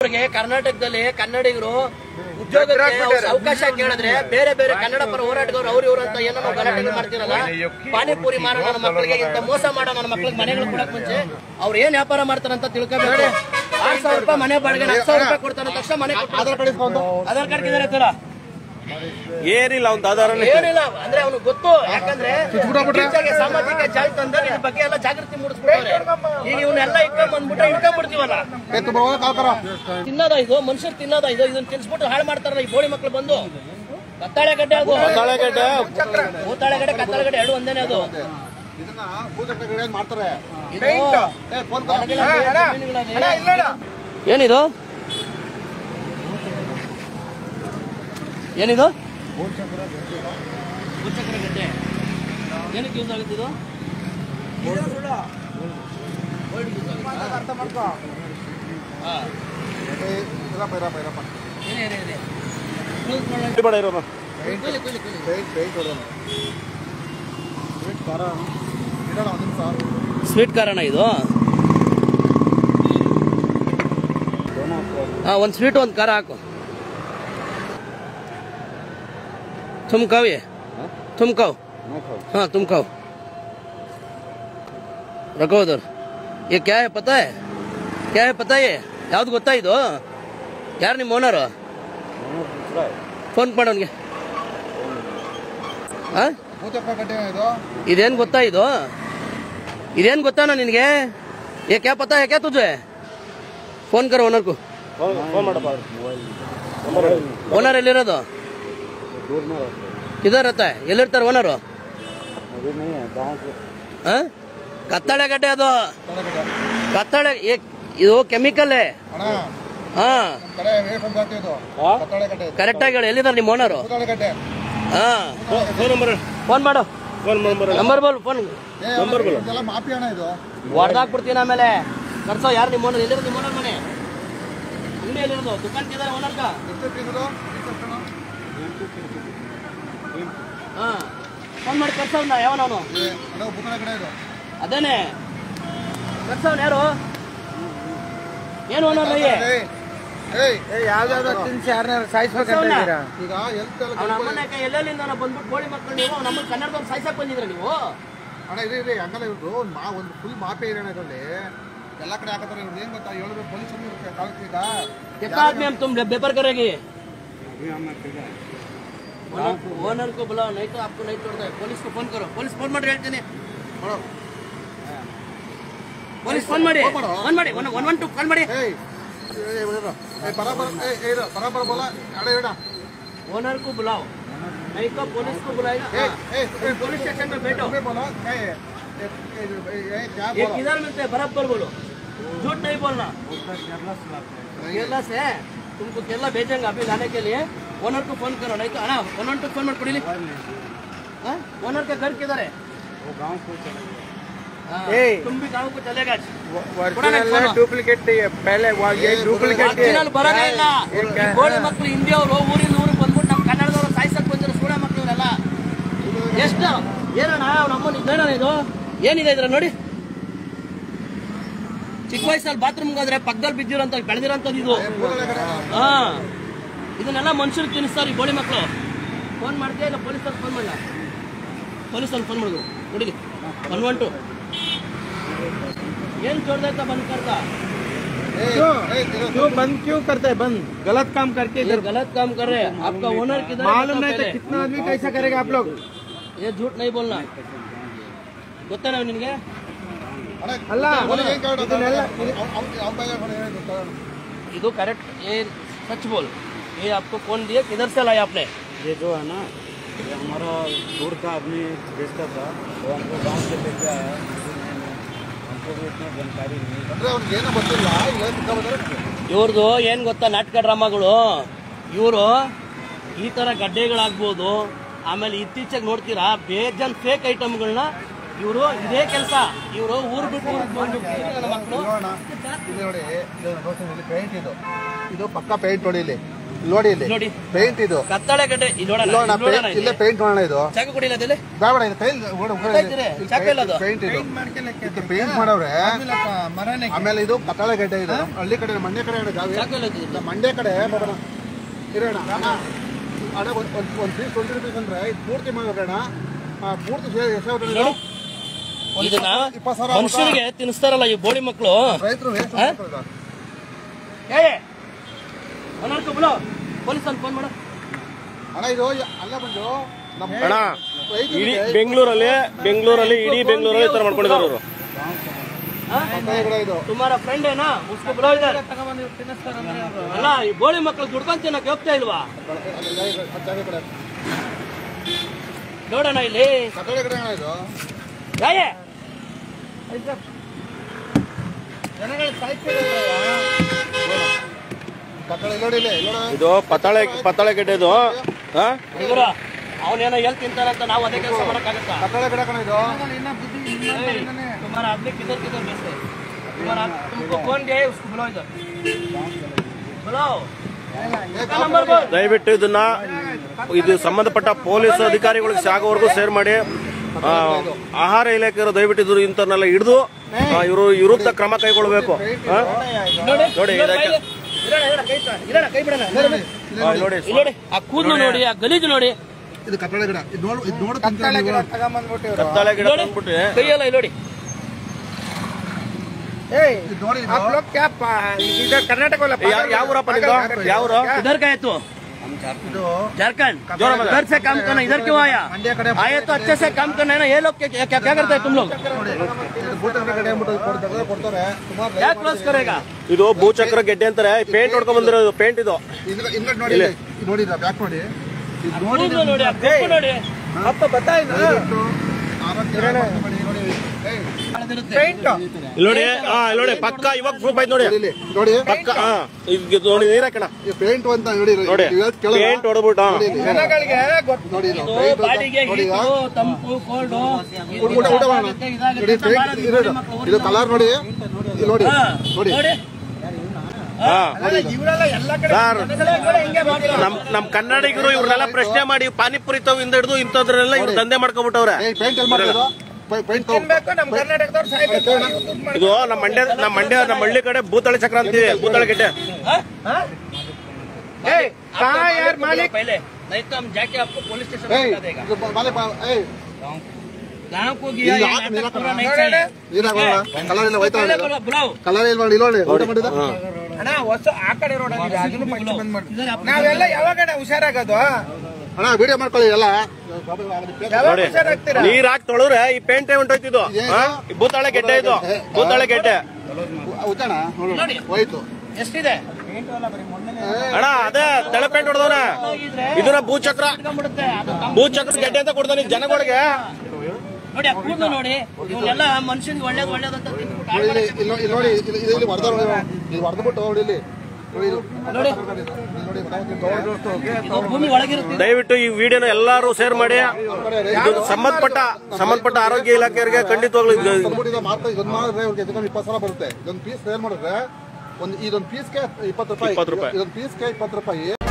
ಅವ್ರಿಗೆ ಕರ್ನಾಟಕದಲ್ಲಿ ಕನ್ನಡಿಗರು ಉದ್ಯೋಗಕ್ಕೆ ಅವ್ರು ಅವಕಾಶ ಕೇಳಿದ್ರೆ ಬೇರೆ ಬೇರೆ ಕನ್ನಡ ಪರ ಹೋರಾಟಗಾರರು ಅವ್ರು ಇವ್ರು ಅಂತ ಏನೋ ನಾವು ಗಲಾಟೆ ಮಾಡ್ತಿರಲ್ಲ ಪಾನಿಪುರಿ ಮಾರೋ ನನ್ನ ಮಕ್ಕಳಿಗೆ ಇಂಥ ಮೋಸ ಮಾಡೋ ನನ್ನ ಮಕ್ಕಳಿಗೆ ಮನೆಗಳು ಕೊಡಕ್ ಮುಂಚೆ ಅವ್ರು ಏನ್ ವ್ಯಾಪಾರ ಮಾಡ್ತಾರಂತ ತಿಳ್ಕೊಬೇಕು ಆರ್ ಸಾವಿರ ರೂಪಾಯಿ ಮನೆ ಬಾಡಿಗೆ ಹತ್ತು ಸಾವಿರ ರೂಪಾಯಿ ಕೊಡ್ತಾರೆ ಅಂದ ತಕ್ಷಣ ಮನೆ ಆಧಾರ್ ಕಾರ್ಡ್ ಆಧಾರ್ ಕಾರ್ಡ್ ಇದಾರೆ ತರ ಏನಿಲ್ಲ ಒಂದು ಆಧಾರ ಏನಿಲ್ಲ ಅಂದ್ರೆ ಅವ್ನು ಗೊತ್ತು ಯಾಕಂದ್ರೆ ಇತ್ತೀಚೆಗೆ ಸಾಮಾಜಿಕ ಜಾಲತಾಣದ ಇದ್ರ ಬಗ್ಗೆ ಎಲ್ಲ ಜಾಗೃತಿ ಮೂಡಿಸ್ಬಿಟ್ಟವ್ರೆ ಈಗ ಇವನ್ನೆಲ್ಲ ಇಟ್ಕೊಂಡ್ ಬಂದ್ಬಿಟ್ರೆ ಇಟ್ಕೊಂಡ್ಬಿಡ್ತೀವಲ್ಲ ತಿನ್ನೋದ ಇದು ಮನುಷ್ಯರು ತಿನ್ನೋದ ಇದು ಇದನ್ನ ತಿನ್ಸ್ಬಿಟ್ಟು ಹಾಳು ಮಾಡ್ತಾರಲ್ಲ ಈ ಬೋಳಿ ಮಕ್ಳು ಬಂದು ಕತ್ತಾಳೆ ಗಡ್ಡೆ ಅದು ಕೂತಾಳೆ ಗಡ್ಡೆ ಕತ್ತಾಳೆ ಗಡ್ಡೆ ಎರಡು ಒಂದೇನೆ ಅದು ಇದನ್ನ ಭೂಚಕ್ರಗಳು ಮಾಡ್ತಾರೆ ಇದು ಒಣಗಿಲ್ಲ ಮೀನುಗಳದು. ಏನಿದು ಏನಿದು ಭೂಚಕ್ರ ಗಡ್ಡೆ ಏನಕ್ಕೆ ಯೂಸ್ ಆಗುತ್ತೆ ಇದು ಹಾ. ಇರಪ್ಪ ಇರಪ್ಪ ಇರಪ್ಪ ಏನೇ ಏನೇ ಇದೆ Close ಮಾಡೋಣ. ಬೇಡ ಇರೋದು ಕೊಯ್ಲಿ, ಕೊಯ್ಲಿ, ಕೊಯ್ಲಿ. ಪೇಂಟ್ ಪೇಂಟ್ ಹೊಡೆದ ಪೇಂಟ್ ಖಾರ ಇಡೋಣ ಒಂದು ನಿಮಿಷ ಸ್ವೀಟ್ ಕಾರಣ ಇದು ಹಾ ಒಂದು ಸ್ವೀಟ್ ಒಂದು ಖಾರ ಹಾಕು ತುಮ್ಕಾವ್ ये ತುಮ್ಕಾವ್ हाँ तुमकाव रखो उधर ये क्या है पता है क्या है पता है ಯಾವ್ದು ಗೊತ್ತಾ ಇದು ಯಾರು ನಿಮ್ಮ ಓನರು ಫೋನ್ ಮಾಡೋನ್ಗೆ ಹಾಂ ಭೂಚಕ್ರ ಗಡ್ಡೆ ಇದು ಇದೇನ್ ಗೊತ್ತಾ ಇದು ಇದೇನ್ ಗೊತ್ತಾನ ನಿನಗೆ ಏ ಕ್ಯಾ ಪತಾ ಹೈ ಕ್ಯಾ ತುझे ಫೋನ್ ಕರ ಓನರ್ ಕು ಫೋನ್ ಮಾಡಪ್ಪ ಓನರ್ ಎಲ್ಲಿರೋದು ಕಿದರ್ रहता है ಎಲ್ಲಿರ್ತಾರೆ ಓನರು ಕತ್ತಾಳೆ ಗಡ್ಡೆ ಅದು ಕತ್ತಾಳೆ ಏ- ಇದು ಕೆಮಿಕಲ್ ಅಣ್ಣ ಹಾ ನಮ್ ಕಡೆ ವೇಫನ್ ಜಾತಿ ಇದು ಕತ್ತಾಳೆ ಗಡ್ಡೆ ಇದು. ಕರೆಕ್ಟ್ ಆಗಿ ಹೇಳಿ ಎಲ್ಲಿದ್ದಾರೆ ನಿಮ್ಮ ಓನರು ಕತ್ತಾಳೆ ಗಡ್ಡೆ ಹಾ ಫೋನ್ ನಂಬರ್ ಫೋನ್ ಮಾಡು ಫೋನ್ ನಂಬರ್ ನಂಬರ್ ಬೋಲ್ ಫೋನ್ ಏ, ಇದೆಲ್ಲ ಮಾಫಿ ಅಣ್ಣ ಇದು ಹೊಡೆದಾಕ್ಬಿಡ್ತೀನಿ ಆಮೇಲೆ ಕರ್ಸೋ ಯಾರು ನಿಮ್ಮ ಓನರ್ ಎಲ್ಲಿರೋದು ನಿಮ್ಮ ಓನರ್ ಮನೆ ಅಂಗಡಿ ಎಲ್ಲಿರೋದು ದುಕಾನ್ ಕಿದಾರೆ ಓನರ್ಗ ಎಷ್ಟು ತಿಂಗಳು ಹಾ ಫೋನ್ ಮಾಡಿ ಕರ್ಸವ್ನ ಯಾವನವನು ಅಣ್ಣ ಭೂತಳ ಗಡ್ಡೆ ಇದು ಅದೇನೆ ಕರ್ಸವ್ನ ಯಾರು ಏನು ಓನರ್ ಏಯ್ ಏಯ್ ಯಾವ್ದಾದ್ರು ತಿನ್ಸಿ ಯಾರನ್ನ ಸಾಯಿಸ್ಬೇಕಂತ ಇದ್ದೀರಾ ಈಗ ಎಲ್ತ್ ಎಲ್ಲ ಅವನ ಅಮ್ಮನ ಎಲ್ಲೆಲ್ಲಿಂದ ಬಂದ್ಬಿಟ್ಟು ಗೋಳಿ ಮಕ್ಕಳು ನೀವು ನಮ್ಮ ಕನ್ನಡದವ್ರು ಸಾಯ್ಸಕ್ ಬಂದಿದ್ರ ನೀವು ಅಣ್ಣ ಇರಿ ಇರಿ ಹಂಗಲ್ಲ ಇವ್ರದ್ದು ಒಂದು ಮಾ ಒಂದು ಫುಲ್ ಮಾಫಿ ಇದೆ ಅಣ್ಣ ಇದರಲ್ಲಿ ಎಲ್ಲ ಕಡೆ ಹಾಕತ್ತಾರೆ ಇವ್ರು ಏನ್ ಗೊತ್ತಾ ಹೇಳ್ಬೇಕು ಪೊಲೀಸ್ ಕಾಲಕ್ಕೆ ಈಗ कितना आदमी हम तुम पेपर करेंगे ओनर को बुलाओ नहीं तो आपको नहीं छोड़ता है पुलिस को फोन करो पुलिस फोन ಮಾಡಿ ಹೇಳ್ತೀನಿ ಮಾಡೋ ಪೊಲೀಸ್ ಫೋನ್ ಮಾಡಿ ಫೋನ್ ಮಾಡು. ಫೋನ್ ಮಾಡಿ one one one two call ಮಾಡಿ ಏಯ್ ಏಯ್ ಇರು. ಏಯ್ ಬರಾಬರ್ ಏಯ್ ಏಯ್ ಇರು. ಬರಾಬರ್ ಬೋಲ ಅಡ ಇಡ ओनर को बुलाओ नहीं तो पुलिस को बुलाएगा ಏಯ್ ಏಯ್ ಏಯ್ पुलिस स्टेशन में बैठो तुम्हें बोला क्या है ए- ए- ए- ए- क्या ये बोला किधर मिलते हैं बराबर बोलो झूठ नहीं बोलना केरला से है तुमको केरला भेजेंगे अभी लाने के लिए ओनर को फोन करो नहीं तो अना ओनर को फोन मत पड़ी ओनर का घर किधर है हाँ, ए। तुम भी गाँव को चलेगा ಒರಿಜಿನಲ್ ಡೂಪ್ಲಿಕೇಟ್ ಪೆಹಲೆ ಡೂಪ್ಲಿಕೇಟ್ ಒರಿಜಿನಲ್ ಬರೋದೇ ಇಲ್ಲ ಈ ಗೋಳಿ ಮಕ್ಕಳು ಇಂಡಿಯವರು ಊರಿಂದ ಊರಿಗೆ ಬಂದ್ಬಿಟ್ಟು ನಮ್ಮ ಕನ್ನಡದವರು ಸಾಯ್ಸಕ್ ಬಂದಿರೋ ಸೂಳ ಮಕ್ಕಳು ಇವರೆಲ್ಲ ಎಷ್ಟು ಏನಣ್ಣ ಅವ್ನ ಅಮ್ಮನ ಇದೇನಣ್ಣ ಇದು ಏನಿದೆ ಇದ್ರ ನೋಡಿ ಚಿಕ್ಕ ವಯಸ್ಸಲ್ಲಿ ಬಾತ್ರೂಮ್ಗೆ ಹೋದ್ರೆ ಪಕ್ಕದಲ್ಲಿ ಬಿದ್ದಿರೋಂಥ ಬೆಳೆದಿರೋಂಥದ್ದು ಇದು ಹಾ ಇದನ್ನೆಲ್ಲ ಮನುಷ್ಯರು ತಿನ್ನಿಸ್ತಾರೆ ಈ ಗೋಳಿ ಮಕ್ಕಳು ಫೋನ್ ಮಾಡ್ತೀಯ ಇಲ್ಲ ಪೊಲೀಸವ್ರಿಗೆ ಫೋನ್ ಮಾಡಲ್ಲ ಪೊಲೀಸವ್ರಿಗೆ ಫೋನ್ ಮಾಡಿದ್ರು ನೋಡಿಲಿ ಒನ್ ಒನ್ ಟು ಏನು ಜೋರ್ದಾಯ್ತಾ ಬಂದ್ ಕರ್ತಾ क्यों क्यों बंद क्यों करते हैं बंद गलत काम करके ये इधर गलत काम कर रहे हैं आपका ओनर किधर है मालूम बताओ नहीं तो पहले। कितना आदमी कैसा करेगा आप लोग ये झूठ नहीं बोलना ಗೊತ್ತಾನ ನಿನಗೆ ಅಲ್ಲ ಇದನ್ನೆಲ್ಲ ಇದು ಕರೆಕ್ಟ್ ये सच बोल ये आपको कौन दिया किधर से लाया आपने ये जो है ना ये हमारा दूर का आदमी बेचता था वो हमको गांव से लेके आया हमको भी इतना जानकारी नहीं ಅಂದ್ರೆ ಅವ್ನಿಗೆ ಏನೋ ಗೊತ್ತಿಲ್ಲ ಇಲ್ಲ ಸಿಕ್ಕಾಪಟ್ಟೆ ಇವ್ರದ್ದು ಏನ್ ಗೊತ್ತಾ ನಾಟಕ ಡ್ರಾಮಾಗಳು ಇವರು ಈ ತರ ಗಡ್ಡೆಗಳಾಗ್ಬೋದು ಆಮೇಲೆ ಇತ್ತೀಚೆಗೆ ನೋಡ್ತೀರಾ ಬೇಜನ್ ಫೇಕ್ ಐಟಮ್ಗಳನ್ನ ಇವರು ಇದೇ ಕೆಲಸ ಇವರು ಊರ್ ಬಿಟ್ಟು ಊರ್ ಬಂದು ನನ್ನ ಮಕ್ಕಳು ನೋಡೋಣ ಇಲ್ಲಿ ನೋಡಿ ಇದು ನೋಡಿ, ಇಲ್ಲಿ ಪೇಂಟ್ ಇದು ಇದು ಪಕ್ಕ ಪೇಂಟ್ ನೋಡಿ ಇಲ್ಲಿ ನೋಡಿ ಇಲ್ಲಿ ನೋಡಿ. ಪೇಂಟ್ ಇದು ಕತ್ತಾಳೆ ಗಡ್ಡೆ ಇಲ್ಲಿ ನೋಡೋಣ, ನೋಡೋಣ ಇಲ್ಲಿ ನೋಡೋಣ ಇಲ್ಲೇ ಇಲ್ಲಿ. ಪೇಂಟ್ ನೋಡೋಣ ಇದು ಚಾಕು ಕುಡಿಲ್ಲ ಅದಿಲ್ಲಿ ಬೇಡ ಬೇಡ ಇದು ಕೈಲಿ ಗೊತ್ತಾಯ್ತಿರಿ? ಚಾಕು ಇಲ್ಲ ಅದು. ಪೇಂಟ್ ಇದು ಇದು ಪೇಂಟ್ ಮಾಡವ್ರೆ ಆಮೇಲೆ ಇದು ಕತ್ತಾಳೆ ಗಡ್ಡೆ ಇದು ಹಳ್ಳಿ ಕಡೆ ಮಂಡ್ಯ ಕಡೆ ಅಣ್ಣ ಜಾಗ ಚಾಕು ಇಲ್ಲ ಇದು. ಇಲ್ಲ, ಮಂಡ್ಯ ಕಡೆ ಬಾಬಣ ಇರೋಣ ಅಣ್ಣ ಅಣ್ಣ ಒಂದು ಒಂದು ಒಂದು ಪೀಸ್ ಟ್ವೆಂಟಿ ರುಪೀಸ್ ಅಂದ್ರೆ ಇದು ಪೂರ್ತಿ ಮಾಡಿದ್ರೆ ಅಣ್ಣ ಆ, ಪೂರ್ತಿ ಸೇರಿ ಎಷ್ಟು ಆಗುತ್ತೆ ಇದು? ಒಂದು ಇದನ್ನ ಇಪ್ಪತ್ತು- ಇಪ್ಪತ್ತು ಸಾವಿರ ಆಗುತ್ತಾ? ಮನುಷ್ಯರಿಗೆ ತಿನ್ನಿಸ್ತಾರಲ್ಲ ಈ ಬೋಳಿ ಮಕ್ಕಳು ರೈತರು ವೇಸ್ಟ್ ಹಾ? ಮಾಡ್ತಾರೆ ಇದು. ಏ ಅನರ್ಕ ಬಿಡು ಪೊಲೀಸ್ ಫೋನ್ ಮಾಡು ಅಣ್ಣ ಇದು ಯ- ಅಲ್ಲ ಬಂದು ನಮ್ಮ ಅಣ್ಣ ರೈತರಿಗೆ ಇಡೀ ಬೆಂಗಳೂರಲ್ಲಿ ಬೆಂಗಳೂರಲ್ಲಿ ಇಡೀ ಬೆಂಗಳೂರಲ್ಲಿ ಈ ತರ ಮಾಡ್ಕೊಂಡಿದ್ದಾರೆ ಅವರು ಕೈ ಕೂಡ ಇದು ತುಮಾರ ಫ್ರೆಂಡ್ ಏನಾ ಉಸ್ಕೋ ಬಿಡೋ ಇದ್ದಾರೆ ಅಲ್ಲ ಈ ಬೋಳಿ ಮಕ್ಕಳು ದುಡ್ಕೊಂಡ್ ತಿನ್ನಕ್ ಹೋಗ್ತಾ ಇಲ್ವಾ ಜಾಗ ಕಡೆ ನೋಡೋಣ ಇಲ್ಲಿ ಕಟ್ಟಡ ಕಡೆ ಅಣ್ಣ ಇದು ಯಾಯೇ ಕಟ್ಟಡ ನೋಡಿ ಇಲ್ಲಿ ನೋಡ ಇದು ಪತ್ತಾಳೆ ಪತ್ತಾಳೆ ಗೆಡ್ಡೆ ಇದು ಹಾ ಇವ್ರ ಅವನೇನೋ ಎಲ್ ತಿಂತಾರಂತ ನಾವು ಅದೇ ಕೆಲಸ ಮಾಡಕ್ಕಾಗತ್ತಾ ಕಟ್ಟಡ ಕಡೆ ಕಣ ಇದು तुम्हारा आदमी किधर किधर बैठे तुम्हारा तुमको कौन गया है उसको बुलाओ इधर बुलाओ इसका नंबर बोल ದಯವಿಟ್ಟು ಇದನ್ನ ಇದು ಸಂಬಂಧಪಟ್ಟ ಪೊಲೀಸ್ ಅಧಿಕಾರಿಗಳಿಗೆ ಸಾಗೋವರೆಗೂ ಶೇರ್ ಮಾಡಿ ಆ, ಆಹಾರ ಇಲಾಖೆಯವರು ದಯವಿಟ್ಟು ಇದು ಇಂಥವ್ರನ್ನೆಲ್ಲ ಹಿಡಿದು ಇವರು ವಿರುದ್ಧ ಕ್ರಮ ಕೈಗೊಳ್ಳಬೇಕು ಹಾ? ನೋಡಿ ನೋಡಿ, ಇಲ್ಲೋಡು ಇದಕ್ಕೆ- ಬಾಯಿಲಿ. ಇರೋಣ, ಇರೋಣ, ಕೈ ಇಟ್ಟು, ಇರೋಣ, ಕೈ ಬಿಡೋಣ ನೋಡಿ, ಆ, ನೋಡಿ ಇಲ್ಲಿ ನೋಡಿ ಆ ಕೂದಲು ನೋಡಿ ಆ ಗಲೀಜು ನೋಡಿ ಇದು ಕಟ್ಟಡ ಗಿಡ ಇದು ನೋಡು ಇದು ನೋಡು ಕತ್ತಾಳೆ ಗಿಡ ನೋಡಿ ತಂದ್ಬಿಟ್ಟು ಕೈಯೆಲ್ಲ ಇಲ್ಲಿ ನೋಡಿ ಇದು ನೋಡಿ ಇದು ಯಾ- ಯಾವ ಊರಪ್ಪ ನಿಮ್ದು ಯಾವ ಊರು इधर का है तू झारखंड इधर से काम करना इधर क्यों आया ಮಂಡ್ಯ ಕಡೆ आए तो अच्छे से काम करना है ना ये लोग क्या क्या, क्या करते हैं तुम लोग ನೋಡಿ ಇದು ಭೂತನ ಕಡೆ ಅಂದ್ಬಿಟ್ಟು ಕೊಡ್ತಾರೆ ಕೊಡ್ತಾರೆ ಸುಮಾರು क्या क्लोज करेगा ಇದು ಭೂಚಕ್ರ ಗೆಡ್ಡೆ ಅಂತಾರೆ ಪೇಂಟ್ ಹೊಡ್ಕೊಂಡ್ ಬಂದಿರೋದು ಪೇಂಟ್ ಇದು ಹಿಂದ್ಗಡೆ ಹಿಂದ್ಗಡೆ ನೋಡಿ ಇಲ್ಲಿ. ಇದು ನೋಡಿ ಇದು ಬ್ಯಾಕ್ ನೋಡಿ ಇದು ನೋಡಿ ಕೂದಲು ನೋಡಿ ಆ ಕೊಬ್ಬು ನೋಡಿ ದಯವಿಟ್ಟು ಆರೋಗ್ಯ ಮಾಡಿ ನೋಡಿ ಏಯ್, ಇಲ್ಲಿ ನೋಡಿ ಹಾ ಇಲ್ಲಿ ನೋಡಿ ಪಕ್ಕ ಇವಾಗ ಪ್ರೂಫ್ ಆಯ್ತು ನೋಡಿ ನೋಡಿ ಇಲ್ಲಿ ನೋಡಿ ಪಕ್ಕ ಹಾ ಇದು ನೋಡಿ ನೀರ್ ಹಾಕೋಣ ಈ ಪೇಂಟ್ ಅಂತ ನೋಡಿ ಇದು ನೋಡಿ ಇವತ್ತು ಕೆಳಗೆ ಪೇಂಟ್ ಹೊಡೆದ್ಬಿಟ್ಟು ನೋಡಿ ಇಲ್ಲಿ. ನೋಡಿ ಇದು ಇದು paint ಅಂತ- ಬಾಡಿಗೆ ನೋಡಿ ಈಗ ಹೀಟು ತಂಪು ಕೋಲ್ಡು ಊಟ ಊಟ ಊಟ ಮಾಡೋಣ ನೋಡಿ paint ಇದು ಇದು ಕಲರ್ ನೋಡಿ ಇಲ್ಲಿ ನೋಡಿ ನೋಡಿ ನೋಡಿ ಹಾ ನೋಡಿ ಇದು. ಸರ್ ನಮ್ ನಮ್ ಕನ್ನಡಿಗರು ಇವ್ರನ್ನೆಲ್ಲ ಪ್ರಶ್ನೆ ಮಾಡಿ ಪಾನಿಪುರಿ ತಾವ್ ಇಂದ ಹಿಡಿದು ಇಂಥದ್ರನ್ನೆಲ್ಲ ಇವ್ರು ದಂಧೆ ಮಾಡ್ಕೊಂಡ್ಬಿಟ್ಟವ್ರೆ ಏಯ್ ಪೇಂಟ್ ಎಲ್ಲಿ ಮಾಡೋದು ಪೇಂಟ್ ಇದು ನಮ್ಮ ಮಂಡ್ಯ ನಮ್ಮ ಮಂಡ್ಯ ನಮ್ಮ ಹಳ್ಳಿ ಕಡೆ ಭೂತಳೆ ಚಕ್ರ ಅಂತೀವಿ ಭೂತಳೆ ಗೆಡ್ಡೆ यार मालिक पहले नहीं तो हम जाके आपको पुलिस स्टेशन में ಏಯ್ बता देगा ಇದು ಬಾಲೆ ಬಾ ಏಯ್ गाँव को गया ಇಲ್ಲಿ ये ಹಾಕು, नाटक ನೀರು पूरा ಹಾಕು. नहीं चाहिए ನೀರಾಗ ಕಲರ್ ಎಲ್ಲ ಹೋಯ್ತಾ पहले बोलो, बुलाओ ಕಲರ್ ಇಲ್ಲ ನೋಡಿ ಇಲ್ಲಿ ನೋಡಿ ಊಟ ಮಾಡಿದ इधर आप ನಾವೆಲ್ಲ ಯಾವಾಗ ಹುಷಾರಾಗೋದು ಅಣ್ಣ ವಿಡಿಯೋ ಮಾಡ್ಕೊಳ್ಳಿ ಎಲ್ಲ ನೋಡಿ ನೀರ್ ಹಾಕಿ ತೊಳೆದ್ರೆ ಈ ಪೇಂಟೆ ಹೊಂಟೋಯ್ತಿದ್ದು ಹಾ? ಈ ಭೂತಾಳೆ ಗೆಡ್ಡೆ ಇದು ಭೂತಾಳೆ ಗೆಡ್ಡೆ ಉಚ್ಚಣ ನೋಡಿ. ನೋಡಿ ಹೋಯ್ತು ಎಷ್ಟಿದೆ ಅಣ್ಣ ಅದೇ ತೆಳೆ ಪೇಂಟ್ ಹೊಡೆದವನ ಇದನ್ನ ಭೂಚಕ್ರ ಇಟ್ಕೊಂಡ್ಬಿಡುತ್ತೆ ಅದು ತಮ್ಮ- ಭೂಚಕ್ರ ಗೆಡ್ಡೆ ಅಂತ ಕೊಡ್ತಾನೆ ಈ ಜನಗಳಿಗೆ ನೋಡಿ ಆ ಕೂದಲು ನೋಡಿ ಇವನ್ನೆಲ್ಲ ಮನುಷ್ಯನ್ಗೆ ಒಳ್ಳೇದು ಒಳ್ಳೇದು ಅಂತ ತಿಂದ್ಬಿಟ್ಟು ಹಾಳ್ ನೋಡಿ ಇಲ್ಲಿ ಇಲ್ಲಿ ನೋಡಿ ಇಲ್ಲಿ ಇಲ್ಲಿ ಇಲ್ಲಿ ಹೊಡೆದ ನೋಡಿ ಇಲ್ಲಿ ಹೊಡೆದ್ಬಿಟ್ಟು ನೋಡಿ ಇಲ್ಲಿ ನೋಡಿ ಇದು. ನೋಡಿ. ನೋಡಿ ಗೊತ್ತಾಗ್ತಿದೆ. ಇದು ಭೂಮಿ ಒಳಗಿರುತ್ತೆ ದಯವಿಟ್ಟು ಈ ವಿಡಿಯೋನ ಎಲ್ಲಾರು ಶೇರ್ ಮಾಡಿ ಇದು ಸಂಬಂಧಪಟ್ಟ ಸಂಬಂಧಪಟ್ಟ ಆರೋಗ್ಯ ಇಲಾಖೆಯವರಿಗೆ ಖಂಡಿತವಾಗ್ಲೂ ಇದು ತಂದ್ಬಿಟ್ಟಿದ ಮಾತ್ರ ಇದೊಂದು ಮಾಡಿದ್ರೆ ಇವ್ರಿಗೆ ಎತ್ಕೊಂಡು ಇಪ್ಪತ್ತು ಸಾವಿರ ಬರುತ್ತೆ ಇದೊಂದು ಪೀಸ್ ಸೇಲ್ ಮಾಡಿದ್ರೆ ಒಂದು ಇದೊಂದು ಪೀಸ್ಗೆ ಇಪ್ಪತ್ತು ರೂಪಾಯಿ ಇಪ್ಪತ್ತು ರೂಪಾಯಿ. ಇದೊಂದು ಪೀಸ್ಗೆ ಇಪ್ಪತ್ತು ರೂಪಾಯಿ